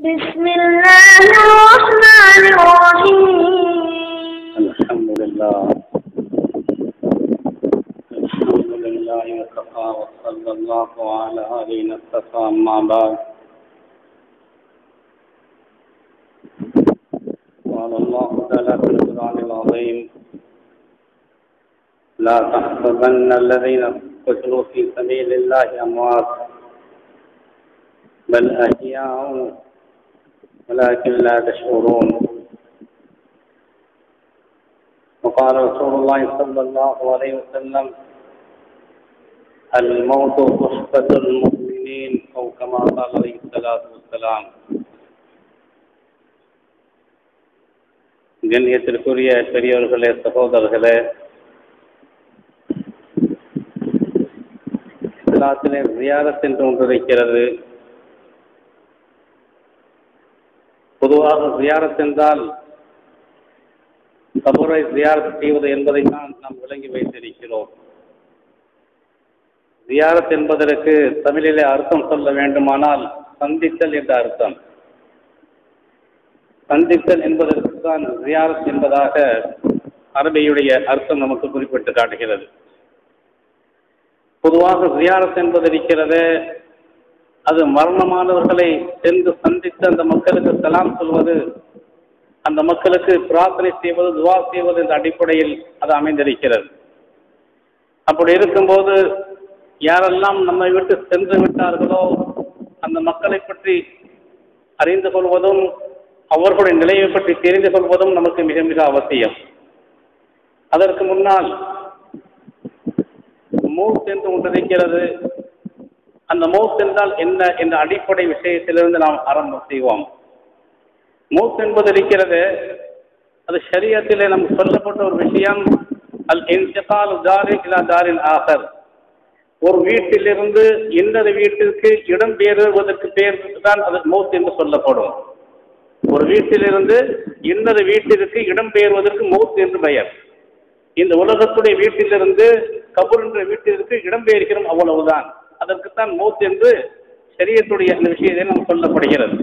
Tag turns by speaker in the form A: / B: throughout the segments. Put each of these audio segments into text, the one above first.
A: بسم الله الرحمن الرحيم
B: الحمد لله الحمد لله وكفى وصلى الله على آله اصطفى أما بعد قال الله تعالى في القرآن العظيم لا تحسبن الذين قتلوا في سبيل الله أموات بل أحياء ولكن لا تشعرون وقال رسول الله صلى الله عليه وسلم الموت صحبة المؤمنين أو كما قال عليه الصلاة والسلام கண்ணியத்திற்குரிய பெரியவர்களே சகோதரர்களே இஸ்லாத்திலே ஜியாரத் என்று ஒன்று இருக்கிறது பொதுவாக ஜியாரத் என்றால் கபரை ஜியாரத் செய்வது என்பதைத்தான் நாம் விளங்கி வைத்திருக்கிறோம் ஜியாரத் என்பதற்கு தமிழிலே அர்த்தம் சொல்ல வேண்டுமானால் சந்தித்தல் என்ற அர்த்தம் சந்தித்தல் என்பதற்கு தான் ஜியாரத் என்பதாக அரபியுடைய அர்த்தம் நமக்கு குறிப்பிட்டு காட்டுகிறது பொதுவாக ஜியாரத் என்பது இருக்கிறது அது மரணமானவர்களை சென்று சந்தித்து அந்த மக்களுக்கு சலாம் சொல்வது அந்த மக்களுக்கு பிரார்த்தனை செய்வது துவா செய்வது என்ற அடிப்படையில் அது அமைந்திருக்கிறது அப்படி இருக்கும்போது யாரெல்லாம் நம்மை விட்டு சென்று விட்டார்களோ அந்த மக்களை பற்றி அறிந்து கொள்வதும் அவர்களுடைய நிலையை பற்றி தெரிந்து கொள்வதும் நமக்கு மிக மிக அவசியம் அதற்கு முன்னால் மௌத் என்று ஒன்று இருக்கிறது அந்த மௌத் என்றால் என்ன என்ற அடிப்படை விஷயத்திலிருந்து நாம் ஆரம்பம் செய்வோம் மௌத் என்பது இருக்கிறது அது ஷரியத்திலே நமக்கு சொல்லப்பட்ட ஒரு விஷயம் அல் இன்திகால் தாரின் இலா தாரின் ஆகர் ஒரு வீட்டிலிருந்து இன்னொரு வீட்டிற்கு இடம் பெயர்வதற்கு பேர் தான் அது மௌத் என்று சொல்லப்படும் ஒரு வீட்டிலிருந்து இன்னொரு வீட்டிற்கு இடம் பெயர்வதற்கு மௌத் என்று பெயர் இந்த உலகத்துடைய வீட்டிலிருந்து கபூர் என்ற வீட்டிற்கு இடம் பெயர்கிறோம் அவ்வளவுதான் அதற்குத்தான் மௌத் என்று சரியத்துடைய அந்த விஷயத்தை நாம் சொல்லப்படுகிறது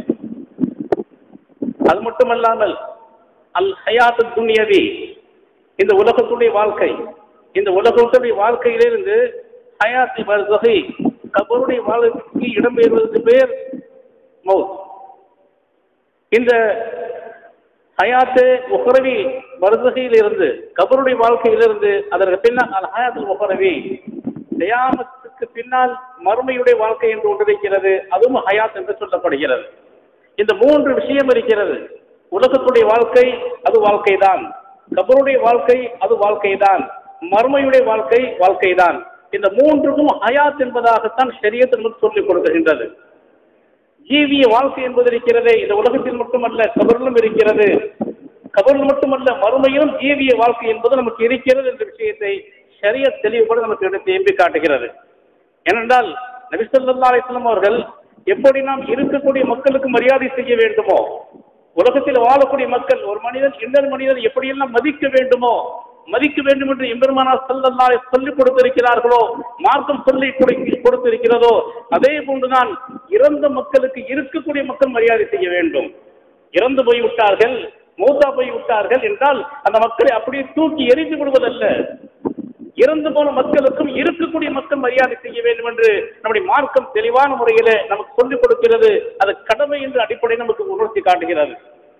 B: அது மட்டுமல்லாமல் அல் ஹயாத்து துனியவி இந்த உலகத்துடைய வாழ்க்கை இந்த உலகத்துடைய வாழ்க்கையிலிருந்து ஹயாத்தி வருகை கபருடைய வாழ்க்கைக்கு இடம்பெயர்வதற்கு பேர் மௌத் இந்த ஹயாத்து உஹரவி வருகையில் இருந்து கபருடைய வாழ்க்கையிலிருந்து அதற்கு பின்னால் அல் ஹயாத்து உஹரவி தயாமத்துக்கு பின்னால் மறுமையுடைய வாழ்க்கை என்று ஒன்று இருக்கிறது அதுவும் ஹயாத் என்று சொல்லப்படுகிறது இந்த மூன்று விஷயம் இருக்கிறது உலகத்துடைய வாழ்க்கை அது வாழ்க்கைதான் கபருடைய வாழ்க்கை அது வாழ்க்கைதான் மறுமையுடைய வாழ்க்கை வாழ்க்கைதான் இந்த மூன்றுக்கும் ஹயாத் என்பதாகத்தான் ஷரியத் நமக்கு சொல்லிக் கொடுக்கின்றது ஜீவிய வாழ்க்கை என்பது இருக்கிறதே இந்த உலகத்தில் மட்டுமல்ல கபரிலும் இருக்கிறது கபரில் மட்டுமல்ல மறுமையிலும் ஜீவிய வாழ்க்கை என்பது நமக்கு இருக்கிறது என்ற விஷயத்தை ஷரிய தெளிவுபட நமக்கு எடுத்து எம்பி காட்டுகிறது ஏனென்றால் நபிசல்லா அலிஸ்லாம் அவர்கள் எப்படி நாம் இருக்கக்கூடிய மக்களுக்கு மரியாதை செய்ய வேண்டுமோ உலகத்தில் வாழக்கூடிய மக்கள் ஒரு மனிதன் இன்னொரு மனிதன் எப்படியெல்லாம் மதிக்க வேண்டுமோ மதிக்க வேண்டும் என்று எம்பெருமானா சல்லல்லா சொல்லிக் கொடுத்திருக்கிறார்களோ மார்க்கம் சொல்லி கொடுத்திருக்கிறதோ அதே போன்றுதான் இறந்த மக்களுக்கு இருக்கக்கூடிய மக்கள் மரியாதை செய்ய வேண்டும் இறந்து போய் விட்டார்கள் மூத்தா போய் விட்டார்கள் என்றால் அந்த மக்களை அப்படியே தூக்கி எரிந்து விடுவதல்ல இறந்து போன மக்களுக்கும் இருக்கக்கூடிய மக்கள் மரியாதை செய்ய வேண்டும் என்று நம்முடைய மார்க்கம் தெளிவான முறையில நமக்கு சொல்லிக் கொடுக்கிறது அது கடமை என்று அடிப்படை நமக்கு உணர்த்தி காட்டுகிறது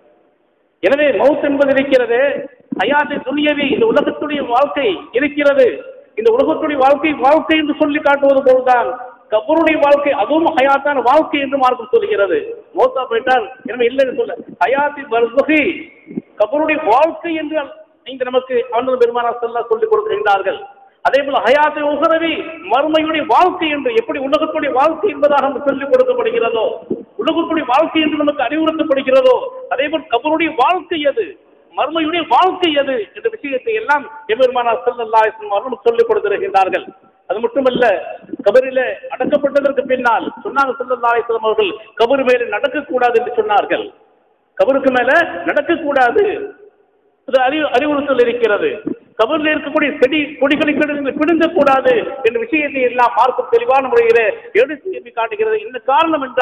B: எனவே மவுத் என்பது இருக்கிறது ஹயாத்தை துணியவி இந்த உலகத்துடைய வாழ்க்கை இருக்கிறது இந்த உலகத்துடைய வாழ்க்கை வாழ்க்கை என்று சொல்லி காட்டுவது போல்தான் கபருடைய வாழ்க்கை அதுவும் ஹயாத்தான வாழ்க்கை என்று மார்க்கம் சொல்கிறது மௌத்தா போயிட்டால் எனவே இல்லைன்னு சொல்ல ஹயாத்தி பர்வகை கபருடைய வாழ்க்கை என்று இங்கு நமக்கு அவனது பெருமானா சொல்ல சொல்லிக் கொடுக்கின்றார்கள் அதே போல ஹயாத்தை உகரவி மறுமையுடைய வாழ்க்கை என்று எப்படி உலகத்துடைய வாழ்க்கை என்பதாக நமக்கு சொல்லிக் கொடுக்கப்படுகிறதோ உலகத்துடைய வாழ்க்கை என்று நமக்கு அறிவுறுத்தப்படுகிறதோ அதே போல் கபருடைய வாழ்க்கை எது மர்மையுடைய வாழ்க்கை எது என்ற விஷயத்தை எல்லாம் எபெருமானா சல்லல்லா நமக்கு சொல்லிக் கொடுத்திருக்கின்றார்கள் அது மட்டுமல்ல கபரிலே அடக்கப்பட்டதற்கு பின்னால் சொன்னாங்க சல்லல்லா அலிஸ்லாம் அவர்கள் கபர் மேலே நடக்கக்கூடாது என்று சொன்னார்கள் கபருக்கு மேல நடக்கக்கூடாது அது அறிவு அறிவுறுத்தல் இருக்கிறது கபரில் இருக்கக்கூடிய செடி கொடிகளை கிடந்து பிடுங்கக்கூடாது என்ற விஷயத்தை எல்லாம் பார்க்கும் தெளிவான முறையில எடுத்து எண்ணி காட்டுகிறது இந்த காரணம் என்றால்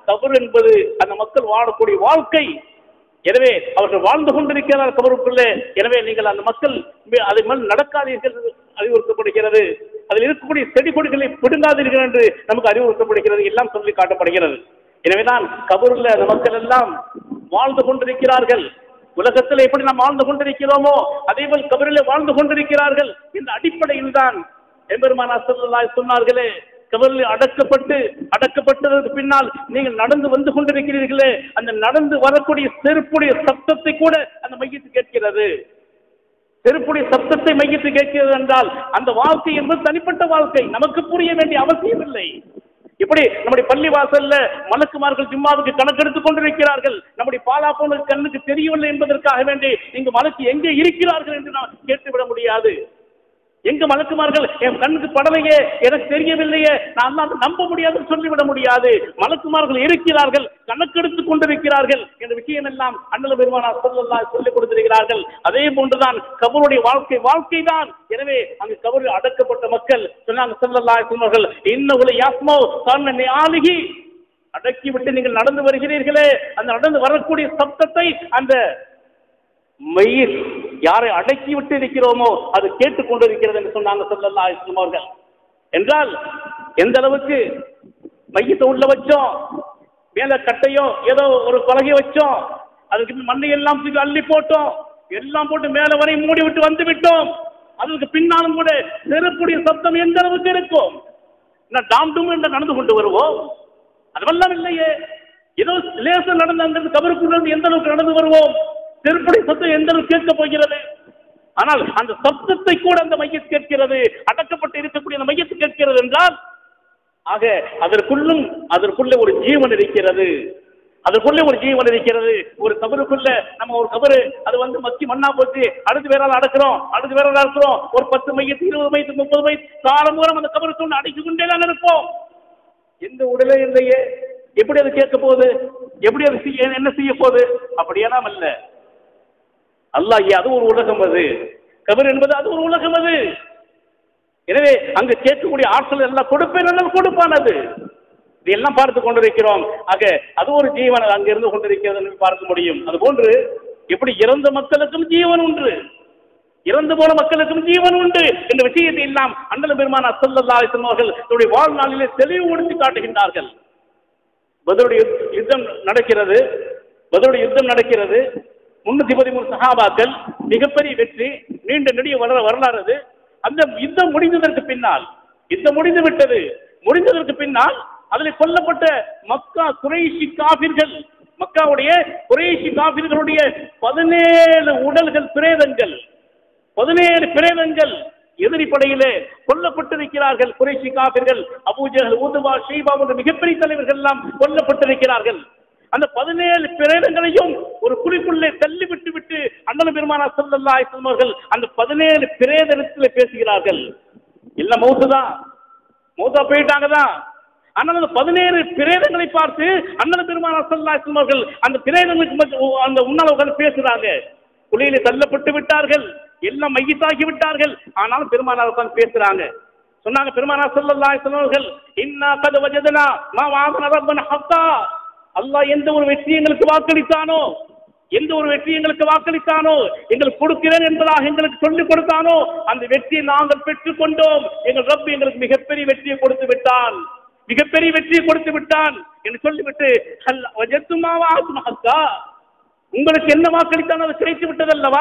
B: கபர் என்பது அந்த மக்கள் வாழக்கூடிய வாழ்க்கை எனவே அவர்கள் வாழ்ந்து கொண்டிருக்கிறார் கபருக்குள்ளே எனவே நீங்கள் அந்த மக்கள் மே- அதை மேல் நடக்காதீர்கள் என்று அறிவுறுத்தப்படுகிறது அதில் இருக்கக்கூடிய செடி கொடிகளை பிடுங்காதீர்கள் என்று நமக்கு அறிவுறுத்தப்படுகிறது எல்லாம் சொல்லி காட்டப்படுகிறது எனவேதான் கபூரில் அந்த மக்கள் எல்லாம் வாழ்ந்து கொண்டிருக்கிறார்கள் உலகத்தில் எப்படி நாம் வாழ்ந்து கொண்டிருக்கிறோமோ அதே போல் கபரிலே வாழ்ந்து கொண்டிருக்கிறார்கள் இந்த அடிப்படையில் தான் எம்பெருமான் அசல்லாய் சொன்னார்களே கபரில் அடக்கப்பட்டு அடக்கப்பட்டதற்கு பின்னால் நீங்கள் நடந்து வந்து கொண்டிருக்கிறீர்களே அந்த நடந்து வரக்கூடிய செருப்புடைய சப்தத்தை கூட அந்த மையத்து கேட்கிறது செருப்புடைய சப்தத்தை மையத்து கேட்கிறது என்றால் அந்த வாழ்க்கை என்பது தனிப்பட்ட வாழ்க்கை நமக்கு புரிய வேண்டிய அவசியம் இல்லை இப்படி நம்முடைய பள்ளி வாசல்ல மலக்குமார்கள் ஜும்மாவுக்கு கணக்கெடுத்துக் கொண்டிருக்கிறார்கள் நம்முடைய பாலாப்போனுக்கு கண்ணுக்கு தெரியவில்லை என்பதற்காக வேண்டி இங்கு மலக்கு எங்கே இருக்கிறார்கள் என்று நாம் கேட்டுவிட முடியாது எங்க மலக்குமார்கள் என் கண்ணுக்கு படலையே எனக்கு தெரியவில்லையே நான் தான் நம்ப முடியாதுன்னு சொல்லிவிட முடியாது மலக்குமார்கள் இருக்கிறார்கள் கணக்கெடுத்துக் கொண்டிருக்கிறார்கள் என்ற விஷயம் எல்லாம் அண்ணல பெருமானா சொல்லல்லா சொல்லிக் கொடுத்திருக்கிறார்கள் அதே போன்றுதான் கபருடைய வாழ்க்கை வாழ்க்கை தான் எனவே அங்கு கபரில் அடக்கப்பட்ட மக்கள் சொன்னாங்க சொல்லல்லா சொன்னார்கள் இன்னும் யாஸ்மோ தன்னை ஆளுகி அடக்கி விட்டு நீங்கள் நடந்து வருகிறீர்களே அந்த நடந்து வரக்கூடிய சப்தத்தை அந்த மையில் யாரை அடக்கி விட்டு இருக்கிறோமோ அது கேட்டுக்கொண்டிருக்கிறது என்று சொன்னாங்க சொல்லல்லா அலிஸ்லாம் அவர்கள் என்றால் எந்த அளவுக்கு மையத்தை உள்ள வச்சோம் மேல கட்டையோ ஏதோ ஒரு பலகை வச்சோம் அதுக்கு மண்ணை எல்லாம் தூக்கி அள்ளி போட்டோம் எல்லாம் போட்டு மேல வரை மூடி விட்டு வந்து விட்டோம் அதுக்கு பின்னாலும் கூட நெருப்புடைய சத்தம் எந்த அளவுக்கு இருக்கும் நான் டாம் டூம் என்று நடந்து கொண்டு வருவோம் அதுவெல்லாம் இல்லையே ஏதோ லேசா நடந்து அங்கிருந்து கபருக்குள்ள இருந்து எந்த அளவுக்கு நடந்து வருவோம் செருப்புடைய சத்தம் எந்த அளவுக்கு கேட்க போகிறது ஆனால் அந்த சப்தத்தை கூட அந்த மையத்து கேட்கிறது அடக்கப்பட்டு இருக்கக்கூடிய அந்த மையத்து கேட்கிறது என்றால் ஆக அதற்குள்ளும் அதற்குள்ளே ஒரு ஜீவன் இருக்கிறது அதற்குள்ளே ஒரு ஜீவன் இருக்கிறது ஒரு கபருக்குள்ள நம்ம ஒரு கபரு அது வந்து மக்கி மண்ணா போச்சு அடுத்து வேற ஆள் அடக்குறோம் அடுத்து வேற ஆள் அடக்குறோம் ஒரு பத்து மையத்து இருபது மையத்து முப்பது மையத்து காலம் பூரம் அந்த கபருக்குள்ள அடிச்சு கொண்டே தான் இருப்போம் எந்த உடலே இல்லையே எப்படி அது கேட்க போகுது எப்படி அது செய்ய என்ன செய்ய போகுது அப்படியெல்லாம் அல்ல அல்லாஹ் அது ஒரு உலகம் அது கபர் என்பது அது ஒரு உலகம் அது எனவே அங்கு கேட்கக்கூடிய ஆற்றல் எல்லாம் கொடுப்பேன் எல்லாம் கொடுப்பான் அது இதையெல்லாம் பார்த்து கொண்டிருக்கிறோம் ஆக அது ஒரு ஜீவன் அங்க இருந்து கொண்டிருக்கிறது என்று பார்க்க முடியும் அதுபோன்று எப்படி இறந்த மக்களுக்கும் ஜீவன் உண்டு இறந்து போன மக்களுக்கும் ஜீவன் உண்டு என்ற விஷயத்தை எல்லாம் அண்ணல பெருமான அசல்லா அவர்கள் தன்னுடைய வாழ்நாளிலே தெளிவுபடுத்தி காட்டுகின்றார்கள் பதிலுடைய யுத்தம் நடக்கிறது பதிலுடைய யுத்தம் நடக்கிறது முன்னூத்தி பதிமூணு சகாபாக்கள் மிகப்பெரிய வெற்றி நீண்ட நெடிய வர வரலாறு அது அந்த யுத்தம் முடிந்ததற்கு பின்னால் யுத்தம் முடிந்து விட்டது முடிந்ததற்கு பின்னால் அதில் கொல்லப்பட்ட மக்கா குறைஷி காபிர்கள் மக்காவுடைய குறைஷி காபிர்களுடைய பதினேழு உடல்கள் பிரேதங்கள் பதினேழு பிரேதங்கள் எதிரி படையிலே கொல்லப்பட்டிருக்கிறார்கள் குறைஷி காபிர்கள் அபூஜகல் ஊதுபா ஷீபா போன்ற மிகப்பெரிய தலைவர்கள் எல்லாம் கொல்லப்பட்டிருக்கிறார்கள் அந்த பதினேழு பிரேதங்களையும் ஒரு குழிக்குள்ளே தள்ளி விட்டு விட்டு அண்ணன் பெருமானா சொல்லல்லா அவர்கள் அந்த பதினேழு பிரேதத்தில் பேசுகிறார்கள் இல்ல மௌத்து தான் மௌத்தா போயிட்டாங்க தான் ஆனால் அந்த பதினேழு பிரேதங்களை பார்த்து அண்ணன் பெருமானா சொல்லல்லா அவர்கள் அந்த பிரேதங்களுக்கு மத்திய- அந்த உன்னால உட்கார்ந்து பேசுறாங்க குழியிலே தள்ளப்பட்டு விட்டார்கள் எல்லாம் மையத்தாகி விட்டார்கள் ஆனாலும் பெருமானார் உட்கார்ந்து பேசுறாங்க சொன்னாங்க பெருமானா சொல்லல்லா அவர்கள் இன்னா கது வஜதனா மா வாதன ரப்பன ஹத்தா அல்லாஹ் எந்த ஒரு வெற்றி எங்களுக்கு வாக்களித்தானோ எந்த ஒரு வெற்றி எங்களுக்கு வாக்களித்தானோ எங்களுக்கு கொடுக்கிறேன் என்பதாக எங்களுக்கு சொல்லிக் கொடுத்தானோ அந்த வெற்றியை நாங்கள் பெற்றுக் கொண்டோம் எங்கள் ரப் எங்களுக்கு மிகப்பெரிய வெற்றியை கொடுத்து விட்டான் மிகப்பெரிய வெற்றியை கொடுத்து விட்டான் என்று சொல்லிவிட்டு ஹல் வஜத்துமாவா ஹத்தா உங்களுக்கு என்ன வாக்களித்தான் அது கிடைத்து விட்டதல்லவா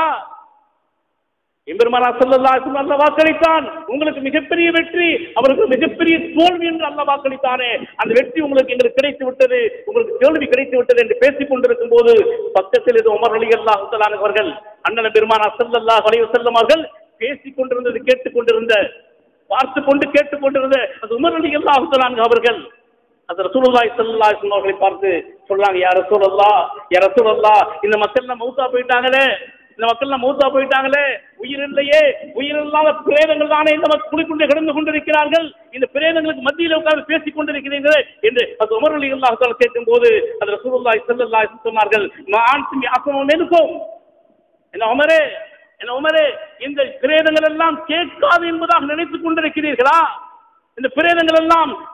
B: எம்பெருமானா சொல்லல்லா அல்ல வாக்களித்தான் உங்களுக்கு மிகப்பெரிய வெற்றி அவருக்கு மிகப்பெரிய தோல்வி என்று அல்ல வாக்களித்தானே அந்த வெற்றி உங்களுக்கு எங்களுக்கு கிடைத்து விட்டது உங்களுக்கு தோல்வி கிடைத்து விட்டது என்று பேசிக் கொண்டிருக்கும் போது பக்கத்தில் இது உமர் அலி அல்லாஹ் அவர்கள் அண்ணன் பெருமானா சொல்லல்லா அலைவு செல்லும் அவர்கள் பேசிக் கொண்டிருந்தது கேட்டுக் கொண்டிருந்த பார்த்து கொண்டு கேட்டுக் கொண்டிருந்த அது உமர் அலி அல்லாஹ் அவர்கள் அது ரசூலுல்லாஹி ஸல்லல்லாஹு அலைஹி வஸல்லம் அவர்களை பார்த்து சொல்றாங்க யா ரசூலல்லாஹ் யா ரசூலல்லாஹ் இந்த மக்கள்லாம் மௌத்தா போயிட்டாங்களே இந்த மக்கள்லாம் மௌத்தா போயிட்டாங்களே உயிர் இல்லையே உயிர் இல்லாத பிரேதங்கள் தானே இந்த மக்கள் குடிக்குண்டே கிடந்து கொண்டிருக்கிறார்கள் இந்த பிரேதங்களுக்கு மத்தியில் உட்கார்ந்து பேசிக் கொண்டிருக்கிறீர்களே என்று அது உமர் அலி அல்லாஹ் கேட்கும் போது அது ரசூலுல்லாஹி ஸல்லல்லாஹு அலைஹி வஸல்லம் சொன்னார்கள் மான் யாசமும் எதுக்கும் என்ன உமரே என்ன உமரே இந்த பிரேதங்கள் எல்லாம் கேட்காது என்பதாக நினைத்துக் கொண்டிருக்கிறீர்களா இந்த பிரேதங்கள் எல்லாம்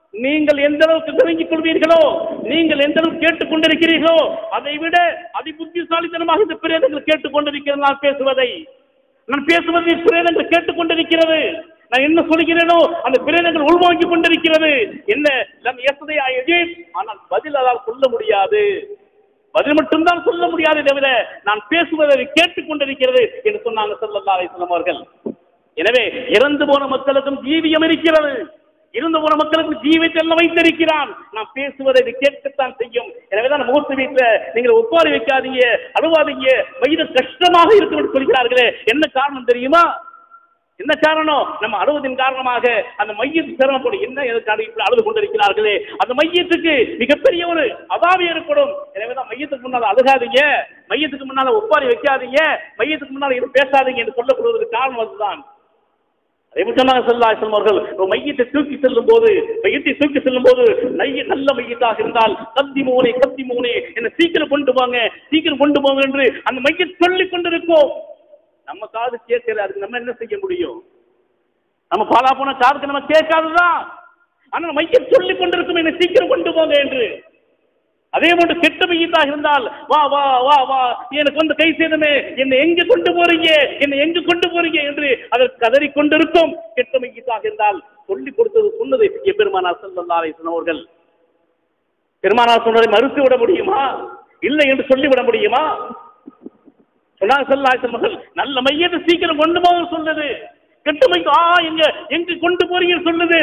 B: நீங்கள் எந்த அளவுக்கு நெருங்கிக் கொள்வீர்களோ நீங்கள் எந்த அளவுக்கு கேட்டுக் கொண்டிருக்கிறீர்களோ அதை விட அதி புத்திசாலித்தனமாக இந்த பிரேதங்கள் கேட்டுக் கொண்டிருக்கிறது நான் பேசுவதை நான் பேசுவதை பிரேதங்கள் கேட்டுக் கொண்டிருக்கிறது நான் என்ன சொல்கிறேனோ அந்த பிரேதங்கள் உள்வாங்கிக் கொண்டிருக்கிறது என்ன நம் எசதை எஜீப் ஆனால் பதில் அதால் சொல்ல முடியாது பதில் மட்டும்தான் சொல்ல முடியாது தவிர நான் பேசுவதை கேட்டுக் கொண்டிருக்கிறது என்று சொன்னாங்க ஸல்லல்லாஹு அலைஹி வஸல்லம் அவர்கள் எனவே இறந்து போன மக்களுக்கும் ஜீவியம் இருக்கிறது இறந்து போன மக்களுக்கு ஜீவியத்தை எல்லாம் வைத்திருக்கிறான் நான் பேசுவதை இது கேட்கத்தான் செய்யும் எனவேதான் முகத்து வீட்டுல நீங்கள் ஒப்பாரி வைக்காதீங்க அழுவாதீங்க வயிறு கஷ்டமாக இருக்கும் என்று சொல்கிறார்களே என்ன காரணம் தெரியுமா என்ன காரணம் நம்ம அழுவதின் காரணமாக அந்த மையத்து சிரமப்படும் என்ன எதற்காக இப்படி அழுது கொண்டிருக்கிறார்களே அந்த மையத்துக்கு மிகப்பெரிய ஒரு அதாவி ஏற்படும் எனவேதான் மையத்துக்கு முன்னால் அழுகாதீங்க மையத்துக்கு முன்னால ஒப்பாரி வைக்காதீங்க மையத்துக்கு முன்னால் எதுவும் பேசாதீங்க என்று சொல்லப்படுவதற்கு காரணம் அதுதான் அதே சொன்னாங்க செல்லா அவர்கள் ஒரு மையத்தை தூக்கி செல்லும் போது மையத்தை தூக்கி செல்லும் போது நைய நல்ல மையத்தாக இருந்தால் கத்தி மூனே கத்தி மூனே என்ன சீக்கிரம் கொண்டு போங்க சீக்கிரம் கொண்டு போங்க என்று அந்த மையத்தை சொல்லிக் கொண்டிருக்கோம் நம்ம காது கேட்கல அதுக்கு நம்ம என்ன செய்ய முடியும் நம்ம பாலா போன காதுக்கு நம்ம கேட்காதுதான் ஆனா மையம் சொல்லிக் கொண்டிருக்கும் என்ன சீக்கிரம் கொண்டு போங்க என்று அதே போன்று கெட்ட மையத்தாக இருந்தால் வா வா வா வா எனக்கு வந்து கை சேதமே என்னை எங்க கொண்டு போறீங்க என்னை எங்க கொண்டு போறீங்க என்று அதற்கு கதறி கொண்டிருக்கும் கெட்ட மையத்தாக இருந்தால் சொல்லி கொடுத்தது சொன்னது எம்பெருமானார் ஸல்லல்லாஹு அலைஹி வஸல்லம் அவர்கள் பெருமானார் சொன்னதை மறுத்து விட முடியுமா இல்லை என்று சொல்லிவிட முடியுமா சொன்னாங்க ஸல்லல்லாஹு அலைஹி வஸல்லம் அவர்கள் நல்ல மையத்தை சீக்கிரம் கொண்டு போக சொல்லுது கெட்ட மையம் ஆ எங்க எங்க கொண்டு போறீங்கன்னு சொல்லுது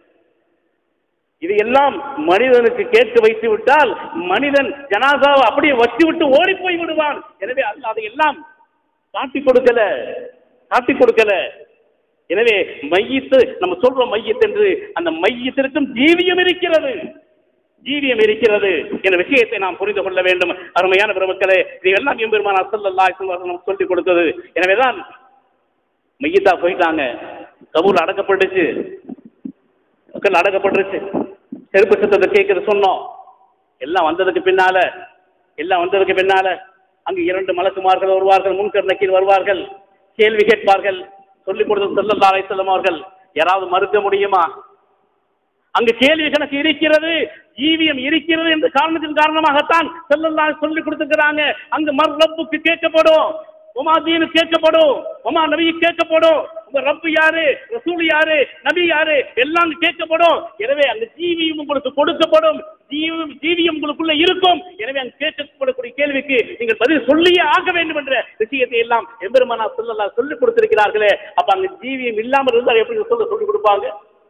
B: இது எல்லாம் மனிதனுக்கு கேட்டு வைத்து விட்டால் மனிதன் ஜனாதாவை அப்படியே வச்சு விட்டு ஓடி போய் விடுவான் எனவே அல்ல அதையெல்லாம் காட்டி கொடுக்கல காட்டி கொடுக்கல எனவே மையத்து நம்ம சொல்றோம் மையத்து என்று அந்த மையத்திற்கும் ஜீவியம் இருக்கிறது ஜீவியம் இருக்கிறது என்ற விஷயத்தை நாம் புரிந்து கொள்ள வேண்டும் அருமையான பெருமக்களே இதையெல்லாம் எம்பெருமான் அசல்லா நமக்கு சொல்லிக் கொடுத்தது எனவேதான் மையத்தா போயிட்டாங்க கபூர் அடக்கப்பட்டுச்சு மக்கள் அடக்கப்பட்டுருச்சு செருப்பு சத்தத்தை கேட்குறது சொன்னோம் எல்லாம் வந்ததுக்கு பின்னால எல்லாம் வந்ததுக்கு பின்னால அங்கு இரண்டு மலக்குமார்கள் வருவார்கள் முன்கர் நக்கீர் வருவார்கள் கேள்வி கேட்பார்கள் சொல்லிக் கொடுத்த செல்லல்லா அலைசல்லம் அவர்கள் யாராவது மறுக்க முடியுமா அங்கு கேள்வி கணக்கு இருக்கிறது ஜீவியம் இருக்கிறது என்ற காரணத்தின் காரணமாகத்தான் செல்லல்லா சொல்லிக் கொடுத்துக்கிறாங்க அங்கு மர் ரப்புக்கு கேட்கப்படும் உமா தீனு கேட்கப்படும் உமா நபி கேட்கப்படும் உங்க ரப்பு யாரு ரசூல் யாரு நபி யாரு எல்லாம் அங்கு கேட்கப்படும் எனவே அங்கு ஜீவியம் உங்களுக்கு கொடுக்கப்படும் ஜீவியம் ஜீவியம் உங்களுக்குள்ள இருக்கும் எனவே அங்கு கேட்கப்படக்கூடிய கேள்விக்கு நீங்கள் பதில் சொல்லியே ஆக வேண்டும் என்ற விஷயத்தை எல்லாம் எம்பெருமானா சொல்லலாம் சொல்லிக் கொடுத்திருக்கிறார்களே அப்ப அங்கு ஜீவியம் இல்லாமல் இருந்தால் எப்படி சொல்ல சொல்லிக் கொடுப்பாங்க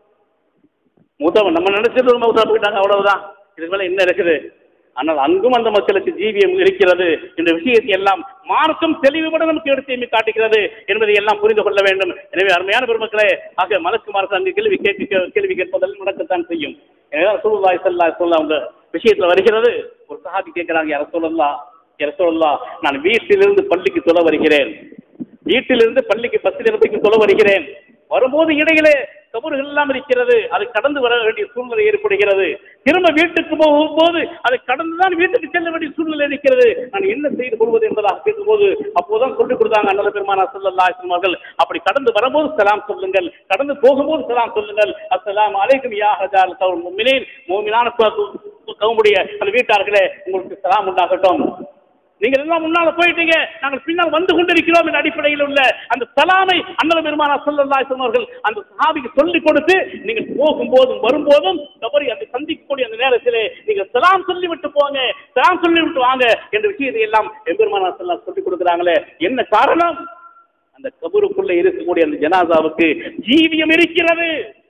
B: மூத்தவன் நம்ம நினைச்சது மூத்தா போயிட்டாங்க அவ்வளவுதான் இதுக்கு மேல என்ன இருக்குது ஆனால் அங்கும் அந்த மக்களுக்கு ஜீவியம் இருக்கிறது என்ற விஷயத்தை எல்லாம் மார்க்கம் தெளிவுபட நமக்கு எடுத்து காட்டுகிறது என்பதை எல்லாம் புரிந்து கொள்ள வேண்டும் எனவே அருமையான பெருமக்களே ஆக மலக்கு மார்க்க அங்கு கேள்வி கேட்க கேள்வி கேட்பதில் நடக்கத்தான் செய்யும் எனவே ரசூலுல்லாஹி ஸல்லல்லாஹு அலைஹி வஸல்லம் அவங்க விஷயத்துல வருகிறது ஒரு சஹாபி கேட்கிறாங்க யார சொல்லலாம் யார சொல்லலாம் நான் வீட்டிலிருந்து பள்ளிக்கு சொல்ல வருகிறேன் வீட்டிலிருந்து பள்ளிக்கு பஸ் நிறுத்திக்கு சொல்ல வருகிறேன் வரும்போது இடையிலே கபறுகள் எல்லாம் இருக்கிறது அதை கடந்து வர வேண்டிய சூழ்நிலை ஏற்படுகிறது திரும்ப வீட்டுக்கு போகும்போது அதை கடந்துதான் வீட்டுக்கு செல்ல வேண்டிய சூழ்நிலை இருக்கிறது நான் என்ன செய்து கொள்வது என்பதாக பேசும்போது அப்போதான் சொல்லிக் கொடுத்தாங்க நல்ல பெருமானா சொல்லல்லா அவர்கள் அப்படி கடந்து வரும்போது சலாம் சொல்லுங்கள் கடந்து போகும்போது சலாம் சொல்லுங்கள் அஸ்ஸலாம் அலைக்கும் யா ஹஜால் கவுல் முமினீன் மூமினான கவுமுடைய அந்த வீட்டார்களே உங்களுக்கு சலாம் உண்டாகட்டும் நீங்கள் எல்லாம் முன்னால போயிட்டீங்க நாங்கள் பின்னால் வந்து கொண்டிருக்கிறோம் என்ற அடிப்படையில் உள்ள அந்த சலாமை அண்ணல் பெருமானா சொல்லல்லாய் சொன்னவர்கள் அந்த சஹாபிக்கு சொல்லிக் கொடுத்து நீங்கள் போகும்போதும் வரும்போதும் தவறி அந்த சந்திக்கக்கூடிய அந்த நேரத்திலே நீங்கள் சலாம் சொல்லிவிட்டு போங்க சலாம் சொல்லிவிட்டு வாங்க என்ற விஷயத்தை எல்லாம் எம்பெருமானா சொல்லா சொல்லிக் கொடுக்குறாங்களே என்ன காரணம் அந்த கபருக்குள்ள இருக்கக்கூடிய அந்த ஜனாதாவுக்கு ஜீவியம் இருக்கிறது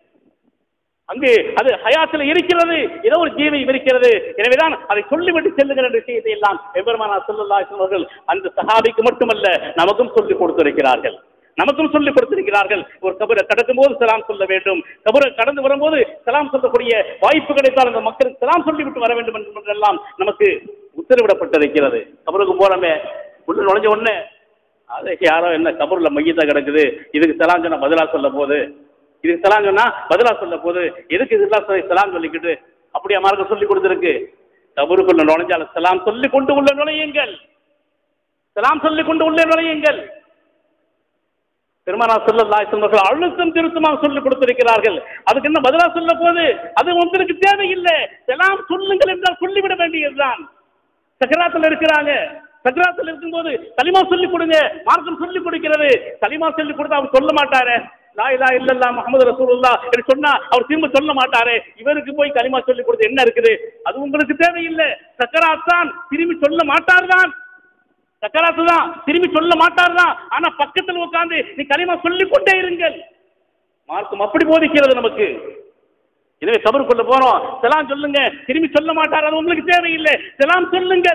B: அங்கு அது ஹயாத்தில் இருக்கிறது ஏதோ ஒரு ஜீவியம் இருக்கிறது எனவேதான் அதை சொல்லிவிட்டு செல்லுகிற விஷயத்தை எல்லாம் எம்பெருமானா சொல்லல்லா அவர்கள் அந்த சஹாபிக்கு மட்டுமல்ல நமக்கும் சொல்லிக் கொடுத்திருக்கிறார்கள் நமக்கும் சொல்லிக் கொடுத்திருக்கிறார்கள் ஒரு கபரை கடக்கும் போது சலாம் சொல்ல வேண்டும் கபரை கடந்து வரும்போது சலாம் சொல்லக்கூடிய வாய்ப்பு கிடைத்தால் அந்த மக்களுக்கு சலாம் சொல்லிவிட்டு வர வேண்டும் என்றெல்லாம் நமக்கு உத்தரவிடப்பட்டிருக்கிறது கபருக்கு போறமே உள்ள நுழைஞ்ச உடனே அது யாரோ என்ன கபூர்ல மையத்தா கிடக்குது இதுக்கு சலாம் சொன்னா பதிலா சொல்ல போது இதுக்கு சலாம் சொன்னா பதிலா சொல்ல போது எதுக்கு இதெல்லாம் சொல்லி சலாம் சொல்லிக்கிட்டு அப்படியா மார்க்க சொல்லி கொடுத்துருக்கு கபருக்குள்ள நுழைஞ்சால சலாம் சொல்லி கொண்டு உள்ள நுழையுங்கள் சலாம் சொல்லி கொண்டு உள்ள நுழையுங்கள் பெருமானா சொல்லல்லாஹு அவர்கள் அழுத்தம் திருத்தமாக சொல்லிக் கொடுத்திருக்கிறார்கள் அதுக்கு என்ன பதிலா சொல்ல போது அது உங்களுக்கு தேவையில்லை எல்லாம் சொல்லுங்கள் என்றால் சொல்லிவிட வேண்டியதுதான் சக்கராத்தில் இருக்கிறாங்க சக்கராத்தில் இருக்கும்போது களிமா சொல்லி கொடுங்க மார்க்கம் சொல்லி கொடுக்கிறது களிமா சொல்லி கொடுத்தா அவர் சொல்ல மாட்டாரு லா இலா இல்லல்லா முகமது ரசூலுல்லாஹ் என்று சொன்னா அவர் திரும்ப சொல்ல மாட்டாரு இவருக்கு போய் களிமா சொல்லி கொடுத்து என்ன இருக்குது அது உங்களுக்கு தேவையில்லை சக்கராத் தான் திரும்பி சொல்ல மாட்டார் தான் சக்கராத்து தான் திரும்பி சொல்ல மாட்டார் தான் ஆனா பக்கத்தில் உட்கார்ந்து நீ களிமா சொல்லிக் கொண்டே இருங்கள் மார்க்கம் அப்படி போதிக்கிறது நமக்கு எனவே கபருக்குள்ள போறோம் செலாம் சொல்லுங்க திரும்பி சொல்ல மாட்டார் அது உங்களுக்கு தேவையில்லை செலாம் சொல்லுங்கள்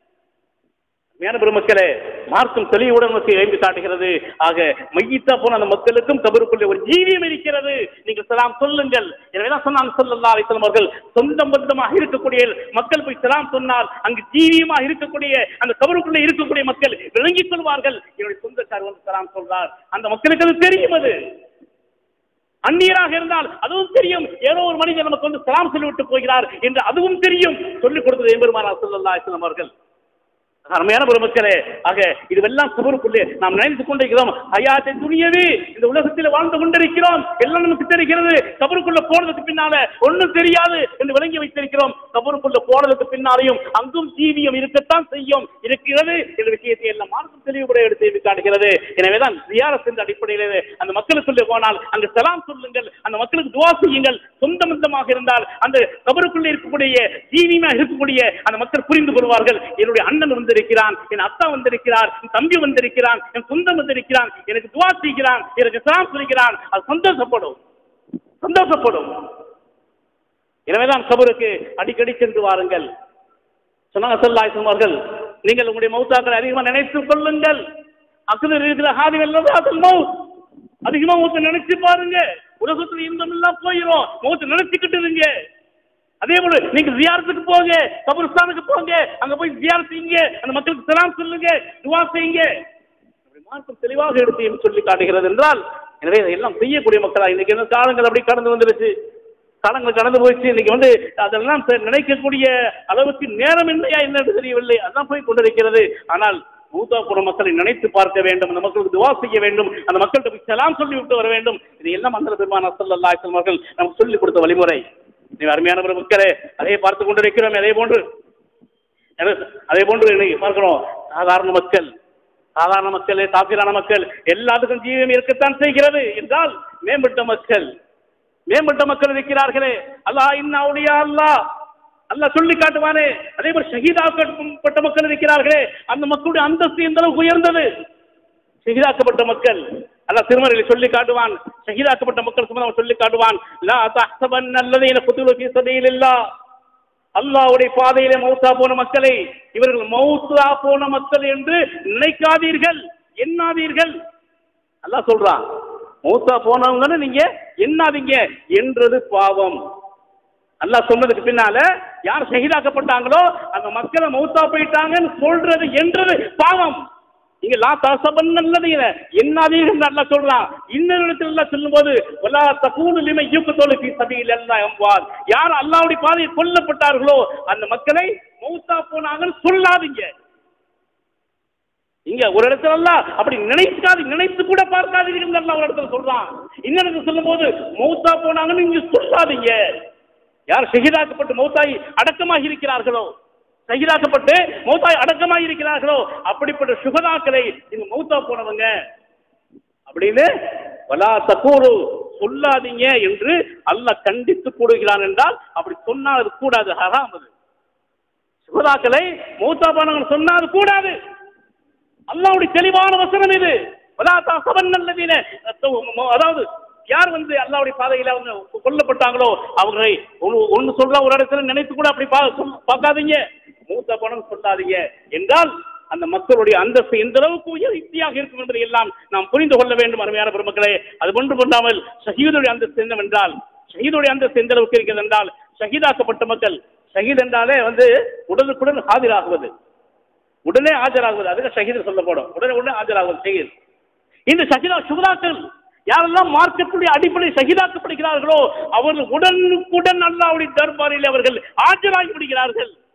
B: மேன பெருமக்களே மார்க்கம் தெளிவுடன் நமக்கு எழுந்து காட்டுகிறது ஆக மையித்தா போன அந்த மக்களுக்கும் கபருக்குள்ளே ஒரு ஜீவியம் இருக்கிறது நீங்கள் சலாம் சொல்லுங்கள் எனவேதான் சொன்னாங்க சொல்லல்லா அலிஸ்லாம் அவர்கள் சொந்த பந்தமாக இருக்கக்கூடிய மக்கள் போய் சலாம் சொன்னால் அங்கு ஜீவியமாக இருக்கக்கூடிய அந்த கபருக்குள்ளே இருக்கக்கூடிய மக்கள் விளங்கிக் கொள்வார்கள் என்னுடைய சொந்தக்காரர் வந்து சலாம் சொல்றார் அந்த மக்களுக்கு அது தெரியும் அது அந்நியராக இருந்தால் அதுவும் தெரியும் ஏதோ ஒரு மனிதர் நமக்கு வந்து சலாம் சொல்லிவிட்டு போகிறார் என்று அதுவும் தெரியும் சொல்லிக் கொடுத்தது எம்பெருமானா சொல்லல்லா அலிஸ்லாம் அவர்கள் அருமையான பெருமக்களே ஆக இதுவெல்லாம் சுவருக்குள்ளே நாம் நினைத்துக் கொண்டிருக்கிறோம் ஹயாத்தை துணியவே இந்த உலகத்தில் வாழ்ந்து கொண்டிருக்கிறோம் எல்லாம் நமக்கு தெரிகிறது கபருக்குள்ள போனதுக்கு பின்னால ஒண்ணும் தெரியாது என்று விளங்கி வைத்திருக்கிறோம் கபருக்குள்ள போனதுக்கு பின்னாலையும் அங்கும் ஜீவியம் இருக்கத்தான் செய்யும் இருக்கிறது என்ற விஷயத்தை எல்லாம் மார்க்கம் தெளிவுபட எடுத்து காட்டுகிறது எனவேதான் ஜியாரத் என்ற அடிப்படையிலே அந்த மக்களுக்குள்ளே போனால் அங்கு சலாம் சொல்லுங்கள் அந்த மக்களுக்கு துவா செய்யுங்கள் சொந்த பந்தமாக இருந்தால் அந்த கபருக்குள்ளே இருக்கக்கூடிய ஜீவியமாக இருக்கக்கூடிய அந்த மக்கள் புரிந்து கொள்வார்கள் என்னுடைய அண்ணன் வந்திருக்கிறான் என் அத்தா வந்திருக்கிறார் என் தம்பி வந்திருக்கிறான் என் சொந்தம் வந்திருக்கிறான் எனக்கு துவா செய்கிறான் எனக்கு சலாம் சொல்கிறான் அது சந்தோஷப்படும் சந்தோஷப்படும் எனவேதான் கபருக்கு அடிக்கடி சென்று வாருங்கள் சொன்னாங்க சொல்லாய் சொன்னார்கள் நீங்கள் உங்களுடைய மௌத்தாக்களை அதிகமாக நினைத்துக் கொள்ளுங்கள் அக்குதில் இருக்கிற ஹாதிகள் அதில் மவுத் அதிகமா மூத்த நினைச்சு பாருங்க உலகத்துல இன்பம் எல்லாம் போயிடும் மூத்த நினைச்சுக்கிட்டு இருங்க அதே போல நீங்க ஜியாரத்துக்கு போங்க கபருஸ்தானுக்கு போங்க அங்க போய் ஜியாரத் செய்யுங்க அந்த மக்களுக்கு சலாம் சொல்லுங்க துவா செய்யுங்க அப்படி மார்க்கம் தெளிவாக எடுத்து என்று சொல்லி காட்டுகிறது என்றால் எனவே எல்லாம் செய்யக்கூடிய மக்களா இன்னைக்கு என்ன காலங்கள் அப்படி கடந்து வந்துருச்சு காலங்கள் கடந்து போயிடுச்சு இன்னைக்கு வந்து அதெல்லாம் செ- நினைக்கக்கூடிய அளவுக்கு நேரம் இல்லையா என்னன்னு தெரியவில்லை அதான் போய் கொண்டிருக்கிறது ஆனால் மூத்தா போன மக்களை நினைத்து பார்க்க வேண்டும் அந்த மக்களுக்கு துவா செய்ய வேண்டும் அந்த மக்கள்கிட்ட போய் சலாம் சொல்லி விட்டு வர வேண்டும் இது எல்லாம் அந்த பெருமான சல்லல்லா அவர்கள் நமக்கு சொல்லிக் கொடுத்த வழிமுறை நீ அருமையான ஒரு மக்களே அதே பார்த்து கொண்டிருக்கிறோம் அதே போன்று எனவே அதே போன்று இன்னைக்கு பார்க்கிறோம் சாதாரண மக்கள் சாதாரண மக்கள் சாப்பிரான மக்கள் எல்லாத்துக்கும் ஜீவம் இருக்கத்தான் செய்கிறது என்றால் மேம்பட்ட மக்கள் மேம்பட்ட மக்கள் இருக்கிறார்களே அல்லாஹ் இன்ன அவுலியா அல்லாஹ் அல்லாஹ் சொல்லி காட்டுவானே அதே போல் ஷஹீதாக்கப்பட்ட மக்கள் இருக்கிறார்களே அந்த மக்களுடைய அந்தஸ்து எந்த அளவுக்கு உயர்ந்தது ஷஹீதாக்கப்பட்ட மக்கள் அல்லாஹ் திருமறையில் சொல்லி காட்டுவான் ஷஹீதாக்கப்பட்ட மக்கள் சம்பந்தம் சொல்லி காட்டுவான் லா தஹ்சபன் அல்லதீன குதுலு ஃபீ சபீலில்லாஹ் அல்லாஹ்வுடைய பாதையிலே மௌத்தா போன மக்களை இவர்கள் மௌத்தா போன மக்கள் என்று நினைக்காதீர்கள் எண்ணாதீர்கள் அல்லாஹ் சொல்றான் மௌத்தா போனவங்கன்னு நீங்க எண்ணாதீங்க என்றது பாவம் அல்லாஹ் சொன்னதுக்கு பின்னால யார் ஷஹீதாக்கப்பட்டாங்களோ அந்த மக்களை மௌத்தா போயிட்டாங்கன்னு சொல்றது என்றது பாவம் இங்க லா தசபன் நல்லது எண்ணாதீர்கள் நல்லா சொல்றான் இன்னொரு இடத்துல எல்லாம் சொல்லும்போது வலா தகூனு லிமை யூக்கத்தோடு ஃபீ சபீல் அல்லாஹ் அம்வாத் யார் அல்லாஹ்வுடைய பாதையில் கொல்லப்பட்டார்களோ அந்த மக்களை மௌத்தா போனாங்கன்னு சொல்லாதீங்க இங்க ஒரு இடத்துல எல்லாம் அப்படி நினைக்காது நினைத்து கூட பார்க்காதீர்கள் அல்லாஹ் ஒரு இடத்துல சொல்றான் இன்னொரு இடத்துல சொல்லும்போது மௌத்தா போனாங்கன்னு இங்க சொல்லாதீங்க யார் ஷஹீதாக்கப்பட்டு மௌத்தாய் அடக்கமாகி இருக்கிறார்களோ ஷஹீதாக்கப்பட்டு மௌத்தாய் அடக்கமாகி இருக்கிறார்களோ அப்படிப்பட்ட சுகதாக்களை இந்த மௌத்தா போனவங்க அப்படின்னு வலா தக்கூரு சொல்லாதீங்க என்று அல்லாஹ் கண்டித்து கூடுகிறான் என்றால் அப்படி சொன்னால் அது கூடாது ஹராம் அது சுகதாக்களை மௌத்தா போனவங்க சொன்னால் அது கூடாது அல்லாஹ்வுடைய தெளிவான வசனம் இது வலா தஹ்சபன் அல்லதீன அதாவது யார் வந்து அல்லாஹ்வுடைய பாதையில வந்து கொல்லப்பட்டாங்களோ அவர்களை ஒன்னு- ஒன்னு சொல்ற ஒரு இடத்துல நினைத்து கூட அப்படி பா- சொல்- பார்க்காதீங்க மூத்த பணம் சொல்லாதீங்க என்றால் அந்த மக்களுடைய அந்தஸ்து எந்த அளவுக்கு உயர்த்தியாக இருக்கும் என்பதை எல்லாம் நாம் புரிந்து கொள்ள வேண்டும் அருமையான பெருமக்களே அது ஒன்று பண்ணாமல் ஷஹீதுடைய அந்தஸ்து என்னவென்றால் ஷஹீதுடைய அந்தஸ்து எந்த அளவுக்கு இருக்கிறது என்றால் ஷஹீதாக்கப்பட்ட மக்கள் ஷஹீத் என்றாலே வந்து உடனுக்குடன் ஆஜராகுவது உடனே ஆஜராகுவது அதுக்கு ஷஹீது சொல்லப்படும் உடனே உடனே ஆஜராகுவது ஷஹீத் இந்த ஷஹீதா சுகதாக்கள் யாரெல்லாம் மார்க்கத்துடைய அடிப்படை ஷஹீதாக்கப்படுகிறார்களோ அவர்கள் உடனுக்குடன் அல்லாவுடைய தர்பாரில் அவர்கள் ஆஜராகி விடுகிறார்கள்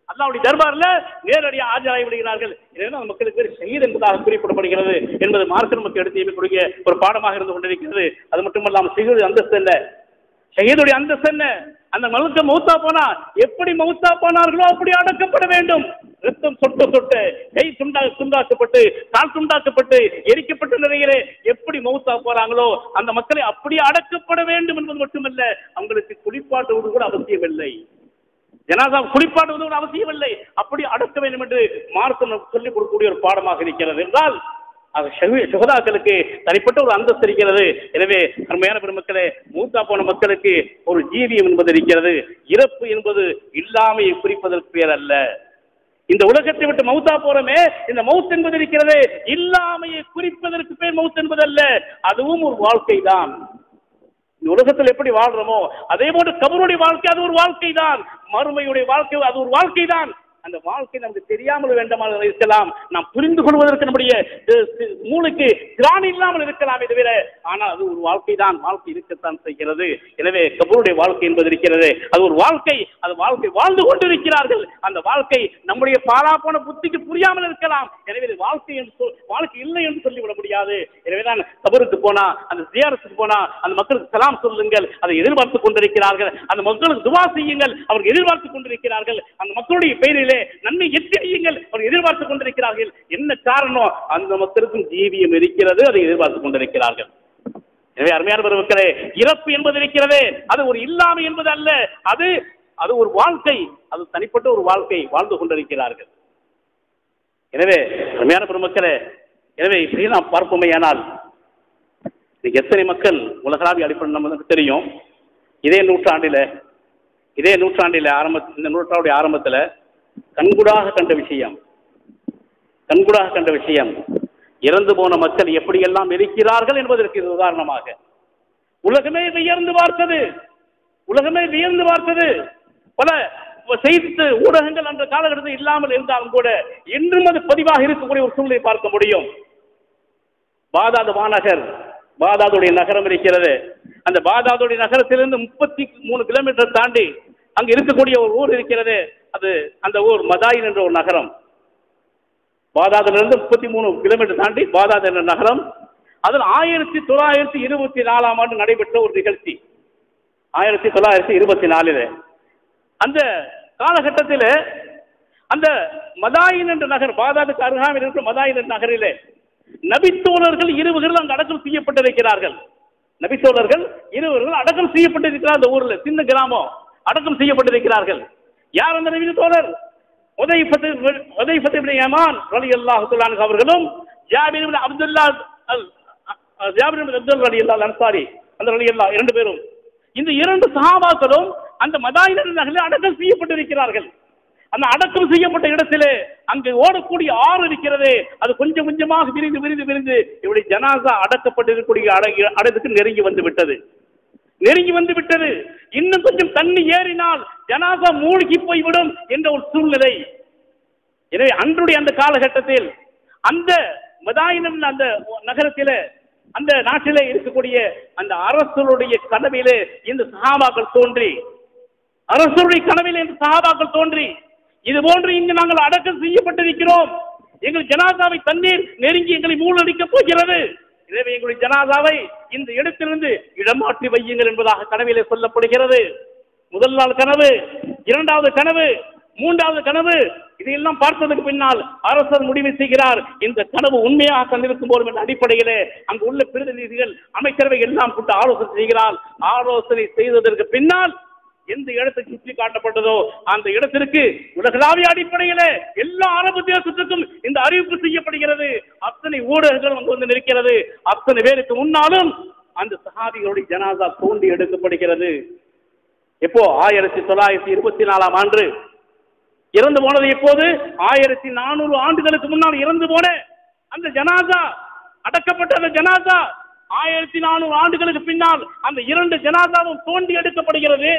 B: அல்லாவுடைய தர்பார்ல நேரடியாக ஆஜராகி விடுகிறார்கள் எனவே அந்த மக்களுக்கு பேர் ஷஹீத் என்பதாக குறிப்பிடப்படுகிறது என்பது மார்க்க நமக்கு எடுத்து இருக்கக்கூடிய ஒரு பாடமாக இருந்து கொண்டிருக்கிறது அது மட்டுமல்லாமல் ஷஹீது அந்தஸ்து அல்ல ஷஹீதுடைய அந்தஸ்து என்ன அந்த மலுக்க மௌத்தா போனா எப்படி மௌத்தா போனார்களோ அப்படி அடக்கப்பட வேண்டும் ரத்தம் சொட்ட சொட்ட கை துண்டா துண்டாக்கப்பட்டு கால் துண்டாக்கப்பட்டு எரிக்கப்பட்ட நிலையிலே எப்படி மௌத்தா போறாங்களோ அந்த மக்களை அப்படியே அடக்கப்பட வேண்டும் என்பது மட்டுமல்ல அவங்களுக்கு குளிப்பாட்டுவது கூட அவசியமில்லை ஜனாதா குளிப்பாடுவது கூட அவசியமில்லை அப்படி அடக்க வேண்டும் என்று மார்க்கம் நமக்கு சொல்லிக் கொடுக்கக்கூடிய ஒரு பாடமாக இருக்கிறது என்றால் அது ஷஹீ- சுகதாக்களுக்கு தனிப்பட்ட ஒரு அந்தஸ்து இருக்கிறது எனவே அருமையான பெருமக்களே மூத்தா போன மக்களுக்கு ஒரு ஜீவியம் என்பது இருக்கிறது இறப்பு என்பது இல்லாமையை குறிப்பதற்கு பேர் அல்ல இந்த உலகத்தை விட்டு மௌத்தா போறோமே இந்த மவுத் என்பது இருக்கிறது இல்லாமையை குறிப்பதற்கு பேர் மவுத் என்பது அல்ல அதுவும் ஒரு வாழ்க்கை தான் இந்த உலகத்தில் எப்படி வாழ்றோமோ அதே போன்று கபருடைய வாழ்க்கை அது ஒரு வாழ்க்கை தான் மறுமையுடைய வாழ்க்கை அது ஒரு வாழ்க்கை தான் அந்த வாழ்க்கை நமக்கு தெரியாமல் வேண்டாமல் இருக்கலாம் நாம் புரிந்து கொள்வதற்கு நம்முடைய அஹ், சி- மூளைக்கு திராணி இல்லாமல் இருக்கலாமே தவிர ஆனால் அது ஒரு வாழ்க்கை தான் வாழ்க்கை இருக்கத்தான் செய்கிறது எனவே கபருடைய வாழ்க்கை என்பது இருக்கிறது அது ஒரு வாழ்க்கை அது வாழ்க்கை வாழ்ந்து கொண்டிருக்கிறார்கள் அந்த வாழ்க்கை நம்முடைய பாலா போன புத்திக்கு புரியாமல் இருக்கலாம் எனவே இது வாழ்க்கை என்று சொல் வாழ்க்கை இல்லை என்று சொல்லிவிட முடியாது எனவே தான் கபருக்கு போனா அந்த ஜியாரத்துக்கு போனா அந்த மக்களுக்கு சலாம் சொல்லுங்கள் அதை எதிர்பார்த்து கொண்டிருக்கிறார்கள் அந்த மக்களுக்கு துவா செய்யுங்கள் அவர்கள் எதிர்பார்த்து கொண்டிருக்கிறார்கள் அந்த மக்களுடைய பெயரிலே நன்மை எச்சரியுங்கள் அவர்கள் எதிர்பார்த்து கொண்டிருக்கிறார்கள் என்ன காரணம் அந்த மக்களுக்கும் ஜீவியம் இருக்கிறது அதை எதிர்பார்த்து கொண்டிருக்கிறார்கள் எனவே அருமையான பெருமக்களே இறப்பு என்பது இருக்கிறது அது ஒரு இல்லாமை என்பது அல்ல அது அது ஒரு வாழ்க்கை அது தனிப்பட்ட ஒரு வாழ்க்கை வாழ்ந்து கொண்டிருக்கிறார்கள் எனவே அருமையான பெருமக்களே எனவே இப்படி நாம் பார்ப்போமேயானால் இன்னைக்கு எத்தனை மக்கள் உலகளாவிய அடிப்படை நமக்கு தெரியும் இதே நூற்றாண்டில் இதே நூற்றாண்டில் ஆரம்ப இந்த நூற்றாண்டுடைய ஆரம்பத்தில் கண்கூடாக கண்ட விஷயம் கண்கூடாக கண்ட விஷயம் இறந்து போன மக்கள் எப்படியெல்லாம் இருக்கிறார்கள் என்பதற்கு இது உதாரணமாக உலகமே வியர்ந்து பார்த்தது உலகமே வியந்து பார்த்தது பல செய்தி ஊடகங்கள் அந்த காலகட்டத்தில் இல்லாமல் இருந்தாலும் கூட இன்றும் அது பதிவாக இருக்கக்கூடிய ஒரு சூழ்நிலை பார்க்க முடியும் பாதாது மாநகர் பாதாதுடைய நகரம் இருக்கிறது அந்த பாதாதுடைய நகரத்திலிருந்து முப்பத்தி மூணு கிலோமீட்டர் தாண்டி அங்கு இருக்கக்கூடிய ஒரு ஊர் இருக்கிறது அது அந்த ஊர் மதாயின் என்ற ஒரு நகரம் பாதாதிலிருந்து முப்பத்தி மூணு கிலோமீட்டர் தாண்டி பாதாத் என்ற நகரம் அதில் ஆயிரத்தி தொள்ளாயிரத்தி இருபத்தி நாலாம் ஆண்டு நடைபெற்ற ஒரு நிகழ்ச்சி ஆயிரத்தி தொள்ளாயிரத்தி இருபத்தி நாலில் அந்த காலகட்டத்தில் அந்த மதாயின் என்ற நகர் பாதாதுக்கு அருகாமையில் இருக்கிற மதாயின் என்ற நகரிலே நபித்தோழர்கள் இருவர்கள் அங்கு அடக்கம் செய்யப்பட்டிருக்கிறார்கள் நபித்தோழர்கள் இருவர்கள் அடக்கம் செய்யப்பட்டிருக்கிறார் அந்த ஊரில் சின்ன கிராமம் அடக்கம் செய்யப்பட்டிருக்கிறார்கள் யார் அந்த நபி தோழர் உதைஃபத்து யமான் ரலியல்லாஹு தஆலா அன்ஹு அவர்களும் ஜாபிர் இப்னு அப்துல்லா அல் அ- ஜாபிர் இப்னு அப்துல் ரலியல்லாஹு அன்சாரி அந்த ரலியல்லாஹு இரண்டு பேரும் இந்த இரண்டு சஹாபாக்களும் அந்த மதாயினர் நகரில் அடக்கம் செய்யப்பட்டிருக்கிறார்கள் அந்த அடக்கம் செய்யப்பட்ட இடத்திலே அங்கு ஓடக்கூடிய ஆறு இருக்கிறது அது கொஞ்சம் கொஞ்சமாக விரிந்து விரிந்து விரிந்து இவருடைய ஜனாசா அடக்கப்பட்டிருக்கக்கூடிய அட- இடத்துக்கு நெருங்கி வந்து விட்டது நெருங்கி வந்து விட்டது இன்னும் கொஞ்சம் தண்ணி ஏறினால் ஜனாசா மூழ்கி போய்விடும் என்ற ஒரு சூழ்நிலை எனவே அன்றுடைய அந்த காலகட்டத்தில் அந்த மதாயினம் அந்த நகரத்திலே அந்த நாட்டிலே இருக்கக்கூடிய அந்த அரசருடைய கனவிலே இந்த சஹாபாக்கள் தோன்றி அரசருடைய கனவிலே இந்த சஹாபாக்கள் தோன்றி இது போன்று இங்கு நாங்கள் அடக்கம் செய்யப்பட்டிருக்கிறோம் எங்கள் ஜனாசாவை தண்ணீர் நெருங்கி எங்களை மூழ்கடிக்கப் போகிறது எனவே எங்களுடைய ஜனாசாவை இந்த இடத்திலிருந்து இடமாற்றி வையுங்கள் என்பதாக கனவிலே சொல்லப்படுகிறது முதல் நாள் கனவு இரண்டாவது கனவு மூன்றாவது கனவு இதையெல்லாம் பார்த்ததுக்கு பின்னால் அரசர் முடிவு செய்கிறார் இந்த கனவு உண்மையாக தந்திருக்கும் போது என்ற அடிப்படையிலே அங்கு உள்ள பிரதிநிதிகள் அமைச்சரவை எல்லாம் கூட்டு ஆலோசனை செய்கிறார் ஆலோசனை செய்ததற்கு பின்னால் எந்த இடத்துக்கு சுற்றி காட்டப்பட்டதோ அந்த இடத்திற்கு உலகளாவிய அடிப்படையிலே எல்லா அரபு தேசத்துக்கும் இந்த அறிவிப்பு செய்யப்படுகிறது அத்தனை ஊடகங்கள் அங்கு வந்து நிற்கிறது அத்தனை பேருக்கு முன்னாலும் அந்த சஹாபிகளுடைய ஜனாசா தோண்டி எடுக்கப்படுகிறது எப்போ ஆயிரத்தி தொள்ளாயிரத்தி இருபத்தி நாலாம் ஆண்டு இறந்து போனது எப்போது ஆயிரத்தி நானூறு ஆண்டுகளுக்கு முன்னால் இறந்து போன அந்த ஜனாசா அடக்கப்பட்ட அந்த ஜனாசா ஆயிரத்தி நானூறு ஆண்டுகளுக்கு பின்னால் அந்த இரண்டு ஜனாசாவும் தோண்டி எடுக்கப்படுகிறது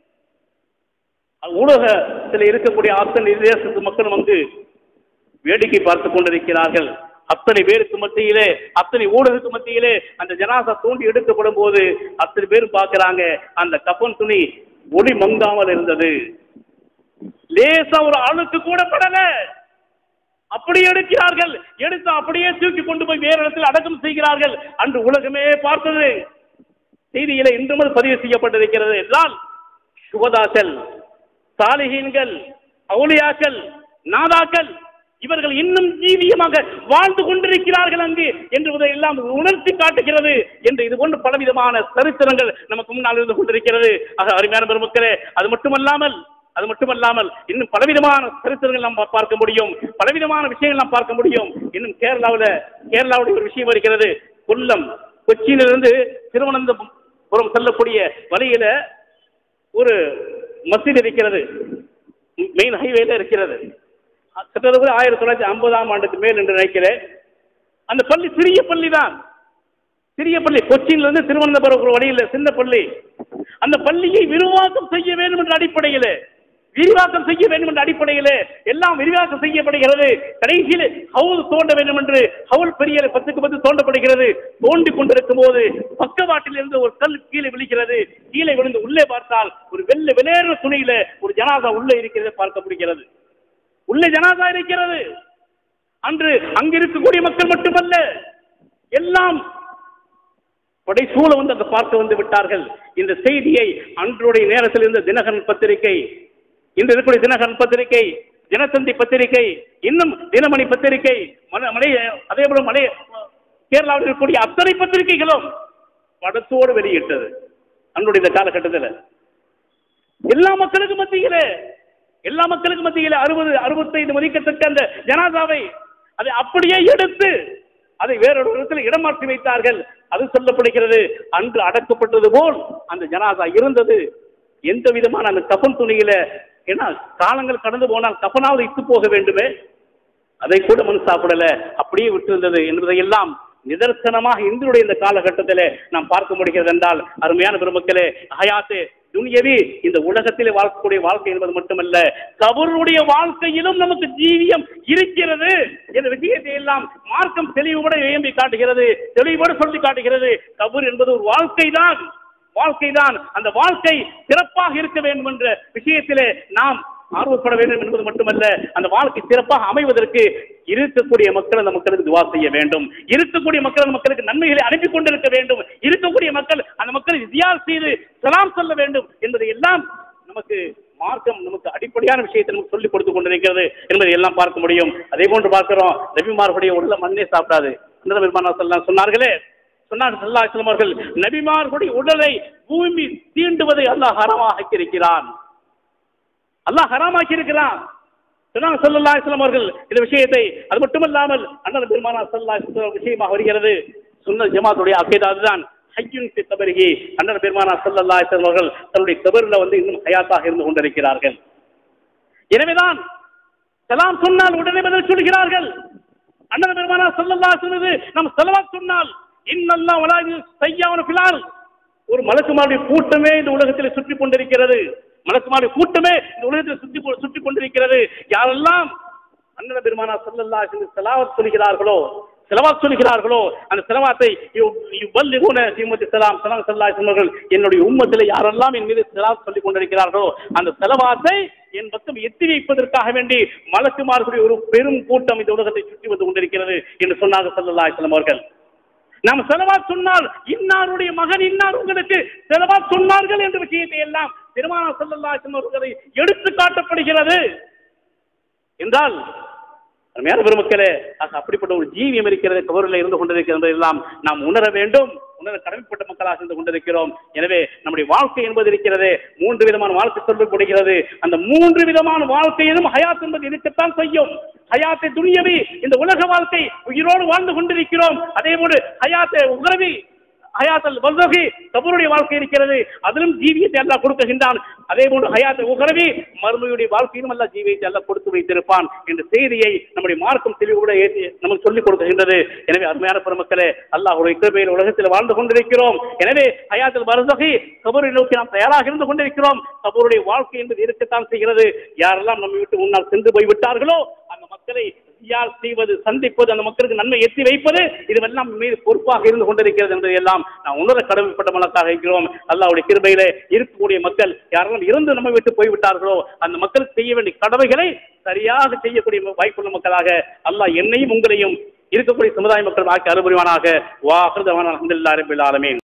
B: ஊடகத்தில் இருக்கக்கூடிய அத்தனை தேசத்து மக்களும் வந்து வேடிக்கை பார்த்து கொண்டிருக்கிறார்கள் அத்தனை பேருக்கு மத்தியிலே அத்தனை ஊடகத்துக்கு மத்தியிலே அந்த ஜனாசா தோண்டி எடுக்கப்படும் போது அத்தனை பேரும் பார்க்கிறாங்க அந்த கப்பன் துணி ஒளி மங்காமல் இருந்தது லேசா ஒரு அழுக்கு கூட படல அப்படியே எடுக்கிறார்கள் எடுத்து அப்படியே தூக்கி கொண்டு போய் வேறு இடத்தில் அடக்கம் செய்கிறார்கள் அன்று உலகமே பார்த்தது செய்தியில இன்றும் அது பதிவு செய்யப்பட்டிருக்கிறது என்றால் சுகதாக்கள் சாலிகீன்கள் அவுலியாக்கள் நாதாக்கள் இவர்கள் இன்னும் ஜீவியமாக வாழ்ந்து கொண்டிருக்கிறார்கள் அங்கு என்று எல்லாம் உணர்த்தி காட்டுகிறது என்று இது போன்று பலவிதமான சரித்திரங்கள் நமக்கு முன்னால் இருந்து கொண்டிருக்கிறது ஆக அருமையான பெருமக்களே அது மட்டுமல்லாமல் அது மட்டுமல்லாமல் இன்னும் பலவிதமான சரித்திரங்கள் நாம் பா- பார்க்க முடியும் பலவிதமான விஷயங்கள் நாம் பார்க்க முடியும் இன்னும் கேரளாவில் கேரளாவுடைய ஒரு விஷயம் இருக்கிறது கொல்லம் கொச்சியிலிருந்து திருவனந்தபுரம் செல்லக்கூடிய வழியில ஒரு மஸ்ஜித் இருக்கிறது மெயின் ஹைவேல இருக்கிறது கிட்டத்தட்ட ஆயிரத்தி தொள்ளாயிரத்தி ஐம்பதாம் ஆண்டுக்கு மேல் என்று நினைக்கிறேன் அந்த பள்ளி சிறிய பள்ளி தான் சிறிய பள்ளி கொச்சின்ல இருந்து திருவனந்தபுரம் ஒரு வழியில் சின்ன பள்ளி அந்த பள்ளியை விரிவாக்கம் செய்ய வேண்டும் என்ற அடிப்படையில் விரிவாக்கம் செய்ய வேண்டும் என்ற அடிப்படையில் எல்லாம் விரிவாக்கம் செய்யப்படுகிறது கடைசியில் ஹவுல் தோண்ட வேண்டும் என்று ஹவுல் பெரிய பத்துக்கு பத்து தோண்டப்படுகிறது தோண்டி கொண்டிருக்கும் போது பக்கவாட்டில் இருந்து ஒரு கல் கீழே விழுகிறது கீழே விழுந்து உள்ளே பார்த்தால் ஒரு வெள்ளை வெளியேற துணியில ஒரு ஜனாதா உள்ளே இருக்கிறதை பார்க்க முடிகிறது உள்ளே ஜனாதா இருக்கிறது அன்று அங்கு இருக்கக்கூடிய மக்கள் மட்டுமல்ல எல்லாம் படைசூழ வந்து அங்கு பார்க்க வந்து விட்டார்கள் இந்த செய்தியை அன்றைய நேரத்தில் இருந்த தினகரன் பத்திரிகை இன்று இருக்கக்கூடிய தினகரன் பத்திரிகை தினத்தந்தி பத்திரிகை இன்னும் தினமணி பத்திரிகை மல- மலை அதே போல மலை கேரளாவில் இருக்கக்கூடிய அத்தனை பத்திரிகைகளும் படத்தோடு வெளியிட்டது அன்றைய இந்த காலகட்டத்தில் எல்லா மக்களுக்கு மத்தியிலே எல்லா மக்களுக்கு மத்தியிலே அறுபது அறுபத்தைந்து மதிக்கத்தக்க அந்த ஜனாதாவை அதை அப்படியே எடுத்து அதை வேறொரு இடத்தில் இடமாற்றி வைத்தார்கள் அது சொல்லப்படுகிறது அன்று அடக்கப்பட்டது போல் அந்த ஜனாதா இருந்தது எந்த விதமான அந்த கஃன் துணியில ஏன்னா காலங்கள் கடந்து போனால் கஃனாவது இட்டு போக வேண்டுமே அதை கூட மனு சாப்பிடல அப்படியே விட்டிருந்தது என்பதையெல்லாம் நிதர்சனமாக இன்றைய இந்த காலகட்டத்திலே நாம் பார்க்க முடிகிறது என்றால் அருமையான பெருமக்களே ஹயாத்து துனியவி இந்த உலகத்திலே வாழக்கூடிய வாழ்க்கை என்பது மட்டுமல்ல கபருடைய வாழ்க்கையிலும் நமக்கு ஜீவியம் இருக்கிறது என்ற விஷயத்தை எல்லாம் மார்க்கம் தெளிவுபட ஏம்பி காட்டுகிறது தெளிவோடு சொல்லி காட்டுகிறது கபர் என்பது ஒரு வாழ்க்கை தான் வாழ்க்கைதான் அந்த வாழ்க்கை சிறப்பாக இருக்க வேண்டும் என்ற விஷயத்திலே நாம் ஆர்வப்பட வேண்டும் என்பது மட்டுமல்ல அந்த வாழ்க்கை சிறப்பாக அமைவதற்கு இருக்கக்கூடிய மக்கள் அந்த மக்களுக்கு துவா செய்ய வேண்டும் இருக்கக்கூடிய மக்கள் அந்த மக்களுக்கு நன்மைகளை அனுப்பி கொண்டிருக்க வேண்டும் இருக்கக்கூடிய மக்கள் அந்த மக்களை தியார் செய்து சலாம் சொல்ல வேண்டும் என்பதை எல்லாம் நமக்கு மார்க்கம் நமக்கு அடிப்படையான விஷயத்தை நமக்கு சொல்லிக் கொடுத்து கொண்டிருக்கிறது என்பதை எல்லாம் பார்க்க முடியும் அதே போன்று பார்க்கிறோம் நபிமார்களுடைய உடல மண்ணே சாப்பிடாது அந்த பெருமானா சொல்லலாம் சொன்னார்களே சொன்னார் சல்லா அவர்கள் நபிமார்களுடைய உடலை பூமி தீண்டுவதை அல்லாஹ் ஹரமாக இருக்கிறான் அல்லாஹ் ஹராமாக்கி இருக்கிறான் சொன்னாங்க சல்லல்லா அலிஸ்லாம் அவர்கள் இந்த விஷயத்தை அது மட்டுமல்லாமல் அண்ணன் பெருமானா சல்லா அலிஸ்லாம் விஷயமாக வருகிறது சுன்ன ஜமாத்துடைய அக்கேதா அதுதான் ஹையுன் ஃபி கபரிஹி அண்ணன் பெருமானா சல்லல்லா அலிஸ்லாம் அவர்கள் தன்னுடைய கபரில் வந்து இன்னும் ஹயாத்தாக இருந்து கொண்டிருக்கிறார்கள் எனவேதான் சலாம் சொன்னால் உடனே பதில் சொல்கிறார்கள் அண்ணன் பெருமானா சல்லல்லா சொன்னது நம் செலவாத் சொன்னால் இன்னெல்லாம் வளாகி செய்யாமல் பிலால் ஒரு மலக்குமாருடைய கூட்டமே இந்த உலகத்தில் சுற்றி கொண்டிருக்கிறது மலக்குமாருடைய கூட்டமே இந்த உலகத்தில் சுற்றி கொ- சுற்றி கொண்டிருக்கிறது யாரெல்லாம் அண்ணன் பெருமானா சல்லல்லா செலவாத் சொல்கிறார்களோ செலவாத் சொல்கிறார்களோ அந்த செலவாத்தை வல்லிகுன சீமதி சலாம் சலாம் சல்லா அவர்கள் என்னுடைய உம்மத்தில் யாரெல்லாம் என் மீது செலவாத் சொல்லிக் கொண்டிருக்கிறார்களோ அந்த செலவாத்தை என் பக்கம் எத்தி வைப்பதற்காக வேண்டி மலக்குமார்களுடைய ஒரு பெரும் கூட்டம் இந்த உலகத்தை சுற்றி வந்து கொண்டிருக்கிறது என்று சொன்னாங்க சல்லல்லா அலிஸ்லாம் அவர்கள் நாம் செலவாத் சொன்னால் இன்னாருடைய மகன் இன்னார் உங்களுக்கு செலவாத் சொன்னார்கள் என்ற விஷயத்தை எல்லாம் திருமண செல்லல்லா அவர்களை எடுத்து காட்டப்படுகிறது என்றால் அருமையான பெருமக்களே ஆக அப்படிப்பட்ட ஒரு ஜீவியம் இருக்கிறது கவரில் இருந்து கொண்டிருக்கிறது எல்லாம் நாம் உணர வேண்டும் உணர கடமைப்பட்ட மக்களாக இருந்து கொண்டிருக்கிறோம் எனவே நம்முடைய வாழ்க்கை என்பது இருக்கிறது மூன்று விதமான வாழ்க்கை சொல்லப்படுகிறது அந்த மூன்று விதமான வாழ்க்கையிலும் ஹயாத் என்பது இருக்கத்தான் செய்யும் ஹயாத்தை துணியவி இந்த உலக வாழ்க்கை உயிரோடு வாழ்ந்து கொண்டிருக்கிறோம் அதே போல ஹயாத்தை உகரவி ஹயாத்தல் வல்தகி கபருடைய வாழ்க்கை இருக்கிறது அதிலும் ஜீவியத்தை அல்லாஹ் கொடுக்குகின்றான் அதே போன்று ஹயாத்தை உகரவி மறுமையுடைய வாழ்க்கையிலும் அல்லாஹ் ஜீவியத்தை அல்லாஹ் கொடுத்து வைத்திருப்பான் என்ற செய்தியை நம்முடைய மார்க்கம் தெளிவுபட ஏற்றி நமக்கு சொல்லிக் கொடுக்குகின்றது எனவே அருமையான பெருமக்களே அல்லாஹ்வுடைய கிருபையில் உலகத்தில் வாழ்ந்து கொண்டிருக்கிறோம் எனவே ஹயாத்தில் வருதகி கபரை நோக்கி நாம் தயாராக இருந்து கொண்டிருக்கிறோம் கபருடைய வாழ்க்கை என்பது இருக்கத்தான் செய்கிறது யாரெல்லாம் நம்மை விட்டு முன்னால் சென்று போய் விட்டார்களோ அந்த மக்களை இஸ்தியால் செய்வது சந்திப்பது அந்த மக்களுக்கு நன்மை எத்தி வைப்பது இதுவெல்லாம் நம் மீது பொறுப்பாக இருந்து கொண்டிருக்கிறது என்பதை எல்லாம் நாம் உணர கடமைப்பட்ட மனத்தாக இருக்கிறோம் அல்லாஹ்வுடைய கிருபையிலே இருக்கக்கூடிய மக்கள் யாரெல்லாம் இருந்து நம்ம விட்டு போய்விட்டார்களோ அந்த மக்களுக்கு செய்ய வேண்டிய கடமைகளை சரியாக செய்யக்கூடிய வாய்ப்புள்ள மக்களாக அல்லாஹ் என்னையும் உங்களையும் இருக்கக்கூடிய சமுதாய மக்கள் ஆக்கி அறுபுரிவானாக வா அஹ்ரதவான அல்ஹம்துலில்லாஹி ரப்பில் ஆலமீன்